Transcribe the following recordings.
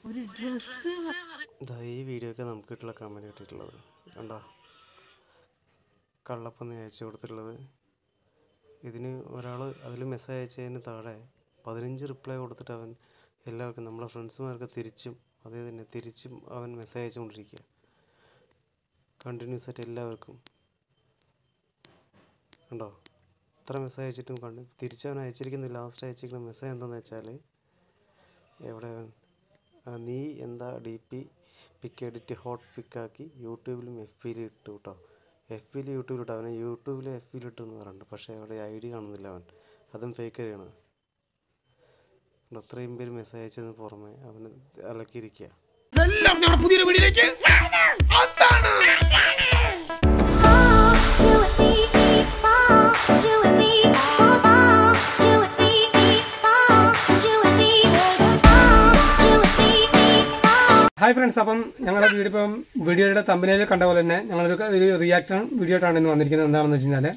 ഒരു ഡ്രസ്സ് ഇതാ ഈ വീഡിയോക്ക് നമുക്ക് കിട്ടുള്ള കമൻറ്റ് കിട്ടിയിട്ടുള്ളത് കണ്ടോ കള്ളപ്പന്നി അയച്ചു കൊടുത്തിട്ടുള്ളത് ഇതിന് ഒരാൾ അതിൽ മെസ്സേജ് അയച്ചതിന് താഴെ പതിനഞ്ച് റിപ്ലൈ കൊടുത്തിട്ട് അവൻ എല്ലാവർക്കും നമ്മളെ ഫ്രണ്ട്സുമാർക്ക് തിരിച്ചും അതേ തന്നെ തിരിച്ചും അവൻ മെസ്സേജ് അയച്ചുകൊണ്ടിരിക്കുക കണ്ടിന്യൂസ് ആയിട്ട് എല്ലാവർക്കും കണ്ടോ എത്ര മെസ്സേജ് അയച്ചിട്ടും കണ്ട് തിരിച്ചവൻ അയച്ചിരിക്കുന്ന ലാസ്റ്റ് അയച്ചിരിക്കുന്ന മെസ്സേജ് എന്താണെന്ന് വെച്ചാൽ എവിടെ അവൻ ആ, നീ എന്താ ഡി പി പിക്ക് എഡിറ്റ് ഹോട്ട് പിക്കാക്കി യൂട്യൂബിലും എഫ് പിയിലും ഇട്ടു കേട്ടോ എഫ് പിയിൽ യൂട്യൂബിൽ ഇട്ടു അവനെ യൂട്യൂബിൽ എഫ് പിയിൽ ഇട്ടു എന്ന് പറയുന്നുണ്ട് പക്ഷേ അവിടെ ഐ ഡി കാണുന്നില്ല അവൻ അതും ഫേക്ക് അറിയണം അത്രയും പേര് മെസ്സേജ് അയച്ചതിന് പുറമെ അവന് അലക്കിയിരിക്കുക എല്ലാം ഞങ്ങളുടെ പുതിയൊരു വീഡിയോയിലേക്ക് അതാണ് ഹായ് ഫ്രണ്ട്സ് അപ്പം ഞങ്ങളുടെ വീഡിയോ ഇപ്പം വീഡിയോയുടെ തമ്പനയിൽ കണ്ട പോലെ തന്നെ ഞങ്ങളൊരു ഒരു റിയാക്ഷൻ വീഡിയോ ആയിട്ടാണ് ഇന്ന് വന്നിരിക്കുന്നത് എന്താണെന്ന് വെച്ച് കഴിഞ്ഞാൽ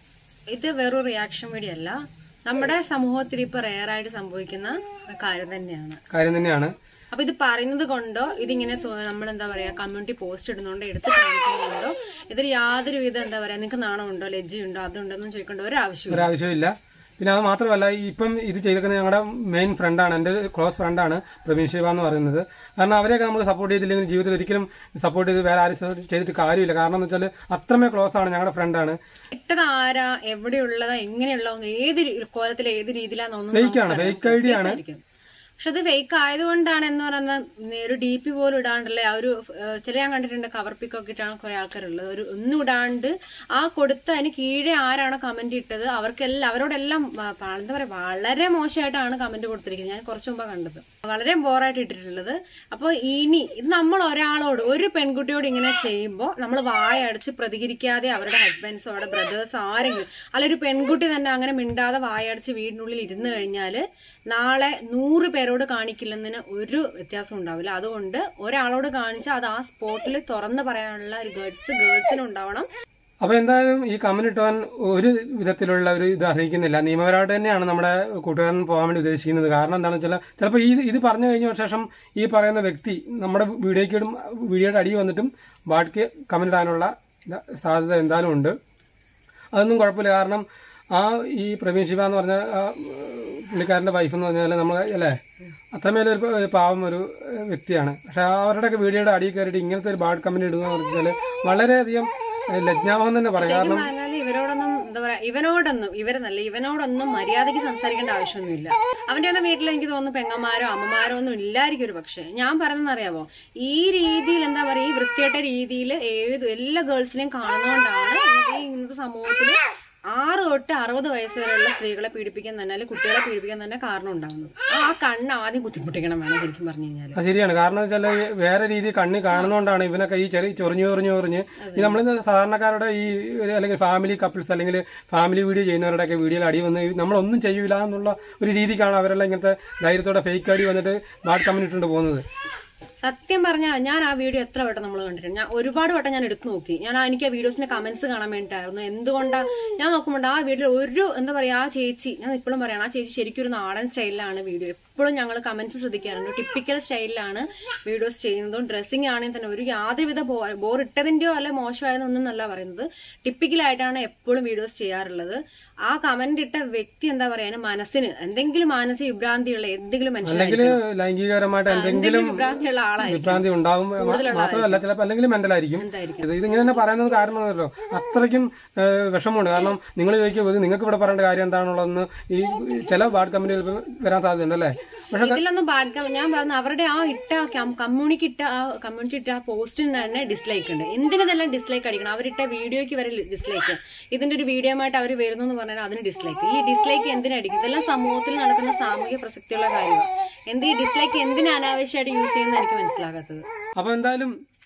ഇത് വെറും റിയാക്ഷൻ വീഡിയോ അല്ല നമ്മുടെ സമൂഹത്തിൽ ഇപ്പൊ റെയർ ആയിട്ട് സംഭവിക്കുന്ന കാര്യം തന്നെയാണ് കാര്യം തന്നെയാണ് അപ്പൊ ഇത് പറയുന്നത് കൊണ്ടോ ഇതിങ്ങനെ നമ്മൾ എന്താ പറയാ കമ്മ്യൂണിറ്റി പോസ്റ്റ് ഇടുന്നുണ്ടോ എടുത്ത് കാണിക്കുന്നുണ്ടോ ഇതിൽ യാതൊരു വിധം എന്താ പറയാ നിങ്ങൾക്ക് നാണമുണ്ടോ ലജ്ജയുണ്ടോ അതുണ്ടോന്നും ചോദിക്കേണ്ട ഒരു ആവശ്യമില്ല ഒരാവശ്യമില്ല പിന്നെ അത് മാത്രമല്ല ഇപ്പം ഇത് ചെയ്തിരിക്കുന്നത് ഞങ്ങളുടെ മെയിൻ ഫ്രണ്ടാണ് എൻ്റെ ക്ലോസ് ഫ്രണ്ടാണ് പ്രവീൺ ശിവ എന്ന് പറയുന്നത് കാരണം അവരെയൊക്കെ നമുക്ക് സപ്പോർട്ട് ചെയ്തില്ലെങ്കിൽ ജീവിതത്തിൽ ഒരിക്കലും സപ്പോർട്ട് ചെയ്ത് വേറെ ആരും ചെയ്തിട്ട് കാര്യമില്ല കാരണം എന്ന് വെച്ചാൽ അത്രമേ ക്ലോസ് ആണ് ഞങ്ങളുടെ ഫ്രണ്ടാണ് ഇട്ടത് ആരാ എവിടെയുള്ളതാ എങ്ങനെയുള്ള ഏത് കോലത്തിൽ ഏത് രീതിയിലാണെന്നൊന്നും Fake ആണ്, നമുക്കറിയാം. fake ID ആണ്. Fake ആയിരിക്കും. പക്ഷെ അത് ഫേക്ക് ആയതുകൊണ്ടാണ് എന്ന് പറയുന്ന ഒരു ഡി പി പോലും ഇടാണ്ടല്ലേ ആ ഒരു ഏഹ്, ചില ഞാൻ കണ്ടിട്ടുണ്ട് കവർ പിക്ക് ഒക്കെ ഇട്ടാണ് കുറെ ആൾക്കാരുള്ളത് ഒരു ഒന്നും ഇടാണ്ട് ആ കൊടുത്ത അതിന് കീഴെ ആരാണോ കമന്റ് ഇട്ടത് അവർക്കെല്ലാം അവരോടെല്ലാം വ- വ- എന്താ പറയാ വളരെ മോശമായിട്ടാണ് കമന്റ് കൊടുത്തിരിക്കുന്നത് ഞാൻ കുറച്ച് മുമ്പ് കണ്ടത് വളരെ ബോറായിട്ട് ഇട്ടിട്ടുള്ളത് അപ്പോൾ ഇനി ഇത് നമ്മൾ ഒരാളോട് ഒരു പെൺകുട്ടിയോട് ഇങ്ങനെ ചെയ്യുമ്പോൾ നമ്മൾ വായ അടച്ച് പ്രതികരിക്കാതെ അവരുടെ ഹസ്ബൻഡ്സോ അവരുടെ ബ്രദേഴ്സോ ആരെങ്കിലും അല്ല ഒരു പെൺകുട്ടി തന്നെ അങ്ങനെ മിണ്ടാതെ വായടച്ച് വീടിനുള്ളിൽ ഇരുന്ന് കഴിഞ്ഞാൽ നാളെ നൂറ് പേരോട് കാണിക്കില്ലെന്നതിന് ഒരു വ്യത്യാസം ഉണ്ടാവില്ല അതുകൊണ്ട് ഒരാളോട് കാണിച്ചാൽ അത് ആ സ്പോട്ടിൽ തുറന്ന് പറയാനുള്ള ഒരു ഗേൾസ് ഗേൾസിന് ഉണ്ടാവണം അപ്പൊ എന്തായാലും ഈ കമന്റ് ഇട്ടവൻ ഒരു വിധത്തിലുള്ള ഒരു ഇത് അറിയിക്കുന്നില്ല നിയമപരമായിട്ട് തന്നെയാണ് നമ്മുടെ കൂട്ടുകാരൻ പോകാൻ വേണ്ടി ഉദ്ദേശിക്കുന്നത് കാരണം എന്താണെന്ന് വെച്ചാൽ ചിലപ്പോൾ ഈ ഇത് പറഞ്ഞു കഴിഞ്ഞ ശേഷം ഈ പറയുന്ന വ്യക്തി നമ്മുടെ വീഡിയോയ്ക്ക് ഇടും വീഡിയോയുടെ അടി വന്നിട്ടും ബാക്കി കമന്റ് ഇടാനുള്ള ഇത- സാധ്യത എന്തായാലും ഉണ്ട് അതൊന്നും കുഴപ്പമില്ല കാരണം ആ ഈ പ്രവീൺ ശിവ എന്ന് പറഞ്ഞ ആ, പുള്ളിക്കാരന്റെ വൈഫ് എന്ന് പറഞ്ഞാൽ നമ്മൾ അല്ലേ അത്രമേലും ഒരു ഒരു പാവം ഒരു ഏഹ്, വ്യക്തിയാണ് പക്ഷെ അവരുടെയൊക്കെ വീഡിയോയുടെ അടിയിൽ കയറിയിട്ട് ഇങ്ങനത്തെ ഒരു ബാഡ് കമന്റ് ഇടുക എന്ന് പറഞ്ഞാൽ വളരെയധികം ഏഹ്, ലജ്ജാവഹം തന്നെ പറയാം കാരണം പറഞ്ഞാൽ ഇവരോടൊന്നും എന്താ പറയാ ഇവനോടൊന്നും ഇവരെന്നല്ല ഇവനോടൊന്നും മര്യാദയ്ക്ക് സംസാരിക്കേണ്ട ആവശ്യമൊന്നുമില്ല അവന്റെ ഒന്നും വീട്ടിൽ എനിക്ക് തോന്നുന്നു പെങ്ങന്മാരോ അമ്മമാരോ ഒന്നും ഇല്ലായിരിക്കും ഒരു പക്ഷെ ഞാൻ പറയുന്നത് അറിയാമോ ഈ രീതിയിൽ എന്താ പറയാ ഈ വൃത്തിയായിട്ട രീതിയിൽ ഏത് എല്ലാ ഗേൾസിനെയും കാണുന്നതുകൊണ്ടാണ് ഇന്നത്തെ ഈ ഇന്നത്തെ സമൂഹത്തിൽ ആറ് തൊട്ട് അറുപത് വയസ്സ് വരെയുള്ള സ്ത്രീകളെ പീഡിപ്പിക്കാൻ തന്നെ അല്ലെങ്കിൽ കുട്ടികളെ പീഡിപ്പിക്കാൻ തന്നെ കാരണം ഉണ്ടാകുന്നത് ആ കണ്ണ് ആദ്യം കുത്തിപ്പൊട്ടിക്കണം വേണം ശരിക്കും പറഞ്ഞു കഴിഞ്ഞാൽ അത് ശരിയാണ് കാരണം വെച്ചാൽ വേറെ രീതി കണ്ണി കാണുന്നതുകൊണ്ടാണ് ഇവനൊക്കെ ഈ ചെറിയ ചൊറിഞ്ഞു ചൊറിഞ്ഞു ചൊറിഞ്ഞ് ഈ നമ്മൾ സാധാരണക്കാരുടെ ഈ ഒരു അല്ലെങ്കിൽ ഫാമിലി കപ്പിൾസ് അല്ലെങ്കിൽ ഫാമിലി വീഡിയോ ചെയ്യുന്നവരുടെയൊക്കെ വീഡിയോയിൽ അടി വന്ന് നമ്മളൊന്നും ചെയ്യൂല എന്നുള്ള ഒരു രീതിക്കാണ് അവരെല്ലാം ഇങ്ങനത്തെ ധൈര്യത്തോടെ ഫേക്ക് അടി വന്നിട്ട് ബാഡ് കമന്റ് ഇട്ടുകൊണ്ട് പോകുന്നത് സത്യം പറഞ്ഞാൽ ഞാൻ ആ വീഡിയോ എത്ര വട്ടം നമ്മൾ കണ്ടിട്ടുണ്ട് ഞാൻ ഒരുപാട് വട്ടം ഞാൻ എടുത്തു നോക്കി ഞാൻ ആ എനിക്ക് ആ വീഡിയോസിന്റെ കമന്റ്സ് കാണാൻ വേണ്ടിയിട്ടായിരുന്നു എന്തുകൊണ്ടാ ഞാൻ നോക്കുമ്പോൾ ആ വീഡിയോ ഒരു എന്താ പറയാ ആ ചേച്ചി ഞാൻ ഇപ്പോഴും പറയണം ആ ചേച്ചി ശരിക്കും ഒരു നാടൻ സ്റ്റൈലിലാണ് വീഡിയോ എപ്പോഴും ഞങ്ങൾ കമന്റ്സ് ശ്രദ്ധിക്കാറുണ്ട് ടിപ്പിക്കൽ സ്റ്റൈലിലാണ് വീഡിയോസ് ചെയ്യുന്നതും ഡ്രസ്സിംഗ് ആണെങ്കിൽ തന്നെ ഒരു യാതൊരുവിധ ബോർ ഇട്ടതിന്റെയോ അല്ല മോശമായതൊന്നും അല്ല പറയുന്നത് ടിപ്പിക്കലായിട്ടാണ് എപ്പോഴും വീഡിയോസ് ചെയ്യാറുള്ളത് ആ കമന്റ് ഇട്ട വ്യക്തി എന്താ പറയാ അതിന് മനസ്സിന് എന്തെങ്കിലും മാനസിക വിഭ്രാന്തിയുള്ള എന്തെങ്കിലും അല്ലെങ്കിൽ മനുഷ്യനായിരിക്കും ലൈംഗികപരമായിട്ട് എന്തെങ്കിലും വിഭ്രാന്തിയുള്ള ആളായിരിക്കും വിഭ്രാന്തി ഉണ്ടാവും മാത്രമല്ല ചിലപ്പോൾ അല്ലെങ്കിൽ മെന്റലായിരിക്കും എന്തായിരിക്കും ഇത് ഇതിങ്ങനെ തന്നെ പറയുന്നത് കാരണമാണല്ലോ അത്രയ്ക്കും ഏഹ്, വിഷമമുണ്ട് കാരണം നിങ്ങൾ ചോദിക്കും ഇത് നിങ്ങൾക്ക് ഇവിടെ പറയേണ്ട കാര്യം എന്താണുള്ളതെന്ന് ഈ ചില ബാഡ് കമന്റുകൾ വരാൻ സാധ്യതയുണ്ട് അല്ലേ പക്ഷെ ഇതിലൊന്നും ബാഡ് കം- ഞാൻ പറഞ്ഞ അവരുടെ ആ ഇട്ട കമ്മ്യൂണിറ്റി ഇട്ട ആ കമ്മ്യൂണിറ്റി ഇട്ട ആ പോസ്റ്റിന് തന്നെ ഡിസ്ലൈക്ക് ഉണ്ട് എന്തിനെല്ലാം ഡിസ്ലൈക്ക് അടിക്കണം അവരിട്ട വീഡിയോയ്ക്ക് വരെ ഡിസ്ലൈക്ക് ഇതിന്റെ ഒരു വീഡിയോ ആയിട്ട് അവർ വരുന്നു എന്ന് പറഞ്ഞാൽ അതിന് ഡിസ്ലൈക്ക് ഈ ഡിസ്ലൈക്ക് എന്തിനടിക്കും ഇതെല്ലാം സമൂഹത്തിൽ നടക്കുന്ന സാമൂഹ്യ പ്രസക്തിയുള്ള കാര്യമാണ് എന്ത് ഈ ഡിസ്ലൈക്ക് എന്തിനാ അനാവശ്യമായിട്ട് യൂസ് ചെയ്യുന്ന എനിക്ക് മനസ്സിലാകാത്തത് അപ്പൊ എന്തായാലും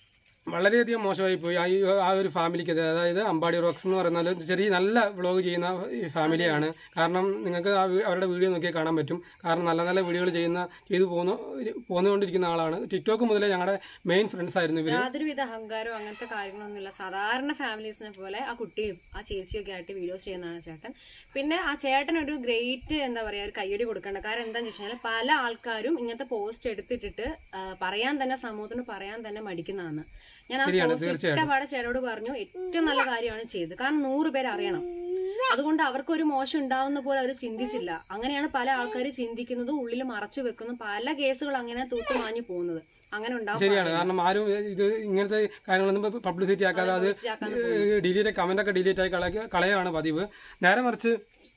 വളരെയധികം മോശമായി പോയി ആ ഈ- ആ ഒരു ഫാമിലിക്ക് അതായത് അമ്പാടി റോക്സ് എന്ന് പറയുന്ന ഒരു ചെറിയ നല്ല വ്ളോഗ് ചെയ്യുന്ന ഈ ഫാമിലിയാണ് കാരണം നിങ്ങൾക്ക് ആ വീ- അവരുടെ വീഡിയോ നോക്കിയാൽ കാണാൻ പറ്റും കാരണം നല്ല നല്ല വീഡിയോകൾ ചെയ്യുന്ന ചെയ്തു പോകുന്ന പോന്നുകൊണ്ടിരിക്കുന്ന ആളാണ് ടിക്ടോക്ക് മുതലേ ഞങ്ങളുടെ മെയിൻ ഫ്രണ്ട്സ് ആയിരുന്നു ഇവര് യാതൊരുവിധ അഹങ്കാരവും അങ്ങനത്തെ കാര്യങ്ങളൊന്നുമില്ല സാധാരണ ഫാമിലീസിനെ പോലെ ആ കുട്ടിയും ആ ചേച്ചിയൊക്കെ ആയിട്ട് വീഡിയോസ് ചെയ്യുന്നതാണ് ചേട്ടൻ പിന്നെ ആ ചേട്ടൻ ഒരു ഗ്രേറ്റ് എന്താ പറയാ ഒരു കയ്യടി കൊടുക്കേണ്ട കാരണം എന്താന്ന് വെച്ച് കഴിഞ്ഞാൽ പല ആൾക്കാരും ഇങ്ങനത്തെ പോസ്റ്റ് എടുത്തിട്ടിട്ട് ആ, പറയാൻ തന്നെ സമൂഹത്തിന് പറയാൻ തന്നെ മടിക്കുന്നതാണ് ഞാൻ ആ ശരിയാണ്, പോസ്റ്റ് ഇഷ്ടപാടെ ചേട്ടനോട് പറഞ്ഞു ഏറ്റവും നല്ല കാര്യമാണ് ചെയ്തത് കാരണം നൂറ് പേര് അറിയണം അതുകൊണ്ട് അവർക്ക് ഒരു മോശം ഉണ്ടാവുന്ന പോലെ അവർ ചിന്തിച്ചില്ല അങ്ങനെയാണ് പല ആൾക്കാർ ചിന്തിക്കുന്നതും ഉള്ളിൽ മറച്ചു വെക്കുന്നതും പല കേസുകൾ അങ്ങനെ തൂത്തുമാഞ്ഞു പോകുന്നത് അങ്ങനെ ഉണ്ടാവും ശരിയാണ് കാരണം ആരും ഇത് ഇങ്ങനത്തെ കാര്യങ്ങളൊന്നും പബ്ലിസിറ്റി ആക്കാതെ അത് ഡിലീറ്റ് കമന്റ് ഒക്കെ ഡിലീറ്റ് ആയി കളയ കളയാണ് പതിവ് നേരെ മറിച്ച്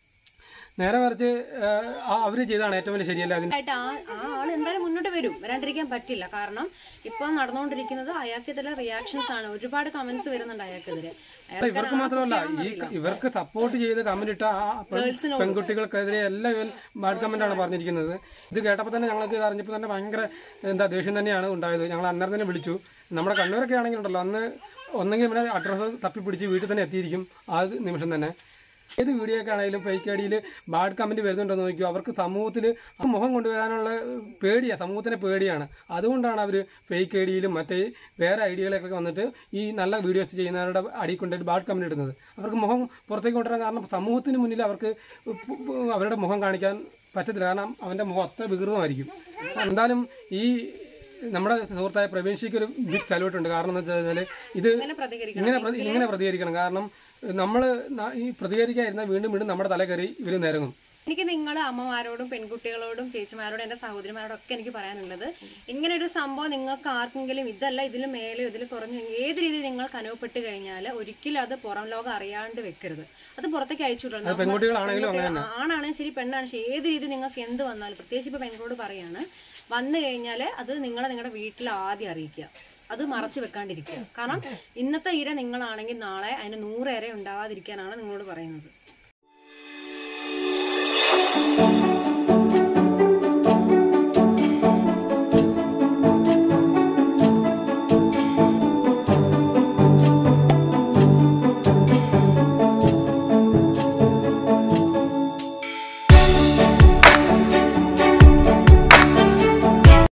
നേരെ മറിച്ച് അവർ ചെയ്താണ് ഏറ്റവും വലിയ ശരിയല്ല അതിന് ആയിട്ട് ആ ആ ആൾ എന്തായാലും മുന്നോട്ട് വരും വരാണ്ടിരിക്കാൻ പറ്റില്ല കാരണം ഇപ്പൊ നടന്നുകൊണ്ടിരിക്കുന്നത് അയാൾക്കെതിരെ റിയാക്ഷൻസ് ആണ് ഒരുപാട് കമന്റ്സ് വരുന്നുണ്ട് അയാൾക്കെതിരെ അയാൾക്ക് ഇവർക്ക് മാത്രമല്ല ഈ ഇവർക്ക് സപ്പോർട്ട് ചെയ്ത് കമന്റ് ഇട്ട ആ പെ- പെൺകുട്ടികൾക്കെതിരെ എല്ലാം ബാഡ് കമന്റ് ആണ് പറഞ്ഞിരിക്കുന്നത് ഇത് കേട്ടപ്പോൾ തന്നെ ഞങ്ങൾക്ക് ഇത് അറിഞ്ഞപ്പോൾ തന്നെ ഭയങ്കര എന്താ ദേഷ്യം തന്നെയാണ് ഉണ്ടായത് ഞങ്ങൾ അന്നേരം തന്നെ വിളിച്ചു നമ്മുടെ കണ്ണൂരൊക്കെ ആണെങ്കിൽ ഉണ്ടല്ലോ അന്ന് ഒന്നെങ്കിൽ ഇവിടെ അഡ്രസ്സ് തപ്പിപ്പിടിച്ച് വീട്ടിൽ തന്നെ എത്തിയിരിക്കും ആ നിമിഷം തന്നെ ഏത് വീഡിയോ ഒക്കെ ആണെങ്കിലും ഫേക്ക് ഐഡിയിൽ ബാഡ് കമന്റ് വരുന്നുണ്ടോ എന്ന് നോക്കിയോ അവർക്ക് സമൂഹത്തിൽ ആ മുഖം കൊണ്ടുവരാനുള്ള പേടിയാണ് സമൂഹത്തിന് പേടിയാണ് അതുകൊണ്ടാണ് അവർ ഫേക്ക് ഐഡിയിലും മറ്റേ വേറെ ഐഡിയകളൊക്കെ വന്നിട്ട് ഈ നല്ല വീഡിയോസ് ചെയ്യുന്നവരുടെ അടി കൊണ്ടുപോയി ബാഡ് കമന്റ് ഇടുന്നത് അവർക്ക് മുഖം പുറത്തേക്ക് കൊണ്ടുവരാൻ കാരണം സമൂഹത്തിന് മുന്നിൽ അവർക്ക് പ് പ് അവരുടെ മുഖം കാണിക്കാൻ പറ്റത്തില്ല കാരണം അവന്റെ മുഖം അത്ര വികൃതമായിരിക്കും എന്തായാലും ഈ നമ്മുടെ സുഹൃത്തായ പ്രവീൺഷിക്ക് ഒരു ബിഗ് സല്യൂട്ട് ഉണ്ട് കാരണം എന്ന് വെച്ചാൽ ഇത് ഇങ്ങനെ പ്രതികരിക്കണം ഇങ്ങനെ പ്രതി- ഇങ്ങനെ പ്രതികരിക്കണം കാരണം നമ്മൾ ഈ പ്രതികരിക്കാതിരുന്നാൽ വീണ്ടും വീണ്ടും നമ്മുടെ തല കയറി ഇവർ നിരങ്ങും എനിക്ക് നിങ്ങൾ അമ്മമാരോടും പെൺകുട്ടികളോടും ചേച്ചിമാരോടും എന്റെ സഹോദരിമാരോടും ഒക്കെ എനിക്ക് പറയാനുള്ളത് ഇങ്ങനെ ഒരു സംഭവം നിങ്ങൾക്ക് ആർക്കെങ്കിലും ഇതല്ല ഇതിൽ മേലെയോ ഇതിൽ കുറഞ്ഞു ഏത് രീതിയിൽ നിങ്ങൾക്ക് അനുഭവപ്പെട്ട് കഴിഞ്ഞാൽ ഒരിക്കലും അത് പുറം ലോകം അറിയാണ്ട് വെക്കരുത് അത് പുറത്തേക്ക് അയച്ചു വിടണം. നമ്മൾ പെൺകുട്ടികളാണെങ്കിലും പെൺകുട്ടികൾ ആണാണെങ്കിൽ ശരി പെണ്ണാണ് ശരി ഏത് രീതി നിങ്ങൾക്ക് എന്ത് വന്നാലും പ്രത്യേകിച്ച് ഇപ്പൊ പെൺകുട്ടിയോട് പറയാണ് വന്നു കഴിഞ്ഞാൽ അത് നിങ്ങളെ നിങ്ങളുടെ വീട്ടിൽ ആദ്യം അറിയിക്കുക അത് മറച്ചു വെക്കാണ്ടിരിക്കുക കാരണം ഇന്നത്തെ ഇര നിങ്ങളാണെങ്കിൽ നാളെ അതിന് നൂറേറെ ഉണ്ടാവാതിരിക്കാനാണ് നിങ്ങളോട് പറയുന്നത്